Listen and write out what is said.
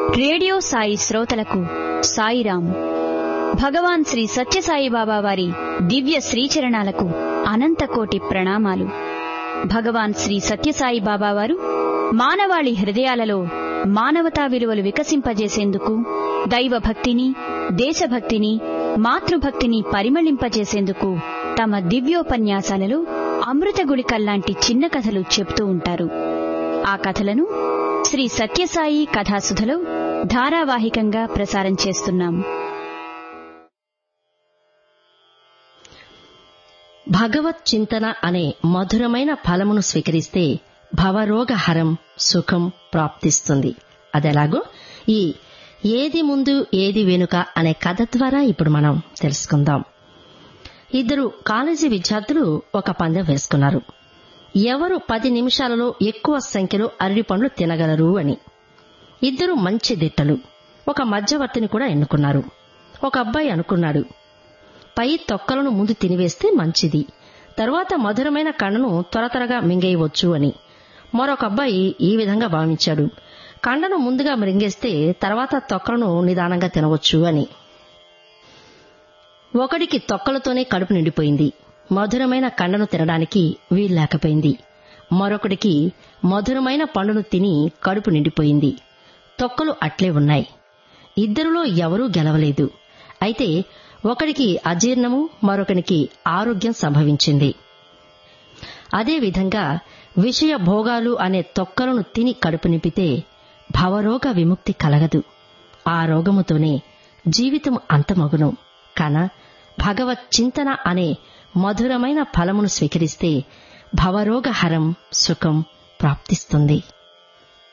radio Sai శ్రోతలకు సాయిరాం భగవాన్ శ్రీ సత్యసాయి బాబా వారి దివ్య శ్రీచరణాలకు అనంతకోటి ప్రణామాలు భగవాన్ శ్రీ సత్యసాయి బాబా వారు మానవాళి హృదయాలలో మానవతా విలువలు వికసింపజేసేందుకు దైవభక్తిని దేశభక్తిని మాతృభక్తిని పరిమళింపజేసేందుకు తమ దివ్యోపన్యాసాలలో అమృత గుళికల్లాంటి చిన్న కథలు చెప్తూ ఉంటారు ఆ కథలను శ్రీ సత్యసాయి కథాసుధలో ధారావాహికంగా ప్రసారం చేస్తున్నాం భగవత్ చింతన అనే మధురమైన ఫలమును స్వీకరిస్తే భవరోగహరం సుఖం ప్రాప్తిస్తుంది అదెలాగో ఈ ఏది ముందు ఏది వెనుక అనే కథ ద్వారా ఇప్పుడు మనం తెలుసుకుందాం ఇద్దరు కాలేజీ విద్యార్థులు ఒక పందెం వేసుకున్నారు ఎవరు పది నిమిషాలలో ఎక్కువ సంఖ్యలో అరటి పండ్లు తినగలరు అని ఇద్దరు మంచి దిట్టలు ఒక మధ్యవర్తిని కూడా ఎన్నుకున్నారు ఒక అబ్బాయి అనుకున్నాడు పై తొక్కలను ముందు తినివేస్తే మంచిది తరువాత మధురమైన కండను త్వర త్వరగా మింగేయవచ్చు అని మరొక అబ్బాయి ఈ విధంగా భావించాడు కండను ముందుగా మృంగేస్తే తర్వాత తొక్కలను నిదానంగా తినవచ్చు అని ఒకడికి తొక్కలతోనే కడుపు నిండిపోయింది మధురమైన కండను తినడానికి వీల్లేకపోయింది మరొకడికి మధురమైన పండును తిని కడుపు నిండిపోయింది తొక్కలు అట్లే ఉన్నాయి ఇద్దరిలో ఎవరూ గెలవలేదు అయితే ఒకడికి అజీర్ణము మరొకనికి ఆరోగ్యం సంభవించింది అదేవిధంగా విషయ భోగాలు అనే తొక్కలను తిని కడుపు నింపితే భవరోగ విముక్తి కలగదు ఆ రోగముతోనే జీవితం అంతమగును కాన భగవత్ చింతన అనే మధురమైన ఫలమును స్వీకరిస్తే భవరోగహరం సుఖం ప్రాప్తిస్తుంది